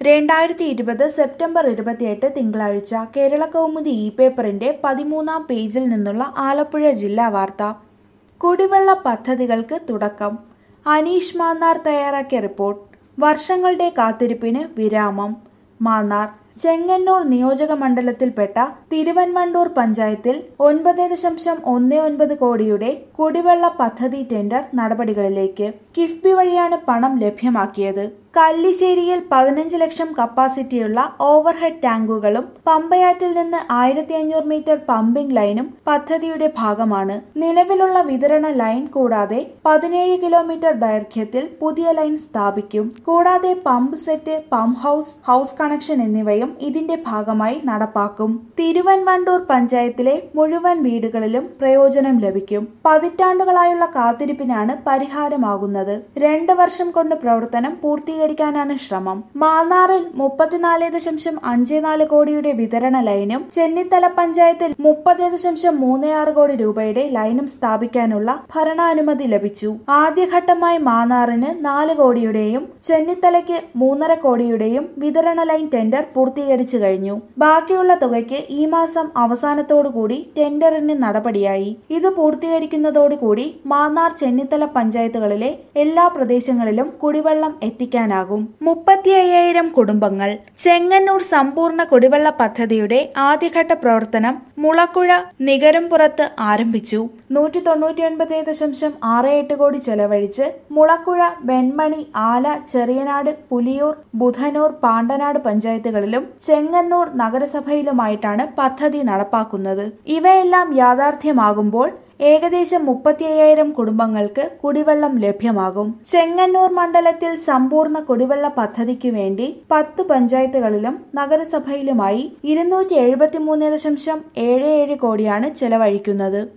രണ്ടായിരത്തി ഇരുപത് സെപ്റ്റംബർ ഇരുപത്തിയെട്ട് തിങ്കളാഴ്ച കേരള കൗമുദി ഇ പേപ്പറിന്റെ പതിമൂന്നാം പേജിൽ നിന്നുള്ള ആലപ്പുഴ ജില്ലാ വാർത്ത കുടിവെള്ള പദ്ധതികൾക്ക് തുടക്കം അനീഷ് മാന്നാർ തയ്യാറാക്കിയ റിപ്പോർട്ട് വർഷങ്ങളുടെ കാത്തിരിപ്പിന് വിരാമം മാന്നാർ ചെങ്ങന്നൂർ നിയോജക മണ്ഡലത്തിൽപ്പെട്ട തിരുവൻവണ്ടൂർ പഞ്ചായത്തിൽ ഒൻപത് ദശാംശം ഒന്ന് ഒൻപത് കോടിയുടെ കുടിവെള്ള പദ്ധതി ടെൻഡർ നടപടികളിലേക്ക് കിഫ്ബി വഴിയാണ് പണം ലഭ്യമാക്കിയത് കല്ലിശ്ശേരിയിൽ പതിനഞ്ച് ലക്ഷം കപ്പാസിറ്റിയുള്ള ഓവർഹെഡ് ടാങ്കുകളും പമ്പയാറ്റിൽ നിന്ന് ആയിരത്തി അഞ്ഞൂറ് മീറ്റർ പമ്പിംഗ് ലൈനും പദ്ധതിയുടെ ഭാഗമാണ് നിലവിലുള്ള വിതരണ ലൈൻ കൂടാതെ പതിനേഴ് കിലോമീറ്റർ ദൈർഘ്യത്തിൽ പുതിയ ലൈൻ സ്ഥാപിക്കും കൂടാതെ pump set pump house house connection എന്നിവയും ഇതിന്റെ ഭാഗമായി നടപ്പാക്കും തിരുവൻവണ്ടൂർ പഞ്ചായത്തിലെ മുഴുവൻ വീടുകളിലും പ്രയോജനം ലഭിക്കും പതിറ്റാണ്ടുകളായുള്ള കാത്തിരിപ്പിനാണ് പരിഹാരമാകുന്നത് രണ്ട് വർഷം കൊണ്ട് പ്രവർത്തനം പൂർത്തീകരിക്കാനാണ് ശ്രമം മാന്നാറിൽ മുപ്പത്തിനാല് ദശാംശം അഞ്ച് നാല് കോടിയുടെ വിതരണ ലൈനും ചെന്നിത്തല പഞ്ചായത്തിൽ മുപ്പത് ദശാംശം മൂന്ന് ആറ് കോടി രൂപയുടെ ലൈനും സ്ഥാപിക്കാനുള്ള ഭരണാനുമതി ലഭിച്ചു ആദ്യഘട്ടമായി മാന്നാറിന് നാല് കോടിയുടെയും ചെന്നിത്തലയ്ക്ക് മൂന്നര കോടിയുടെയും വിതരണ ലൈൻ ടെൻഡർ പൂർത്തീകരിച്ചു കഴിഞ്ഞു ബാക്കിയുള്ള തുകയ്ക്ക് ഈ മാസം അവസാനത്തോടുകൂടി ടെൻഡറിന് നടപടിയായി ഇത് പൂർത്തീകരിക്കുന്നതോടുകൂടി മാന്നാർ ചെന്നിത്തല പഞ്ചായത്തുകളിലെ എല്ലാ പ്രദേശങ്ങളിലും കുടിവെള്ളം എത്തിക്കാനാകും മുപ്പത്തി അയ്യായിരം കുടുംബങ്ങൾ ചെങ്ങന്നൂർ സമ്പൂർണ്ണ കുടിവെള്ള പദ്ധതിയുടെ ആദ്യഘട്ട പ്രവർത്തനം മുളക്കുഴ നികരംപുറത്ത് ആരംഭിച്ചു നൂറ്റി തൊണ്ണൂറ്റിയൊൻപത് ദശാംശം ആറ് എട്ട് കോടി ചെലവഴിച്ച് മുളക്കുഴ വെൺമണി ആല ചെറിയനാട് പുലിയൂർ ബുധനൂർ പാണ്ടനാട് പഞ്ചായത്തുകളിലും ചെങ്ങന്നൂർ നഗരസഭയിലുമായിട്ടാണ് പദ്ധതി നടപ്പാക്കുന്നത് ഇവയെല്ലാം യാഥാർത്ഥ്യമാകുമ്പോൾ ഏകദേശം മുപ്പത്തി അയ്യായിരം കുടുംബങ്ങൾക്ക് കുടിവെള്ളം ലഭ്യമാകും ചെങ്ങന്നൂർ മണ്ഡലത്തിൽ സമ്പൂർണ്ണ കുടിവെള്ള പദ്ധതിക്ക് വേണ്ടി പത്ത് പഞ്ചായത്തുകളിലും നഗരസഭയിലുമായി ഇരുന്നൂറ്റി എഴുപത്തി മൂന്ന് ദശാംശം ഏഴ് ഏഴ് കോടിയാണ് ചെലവഴിക്കുന്നത്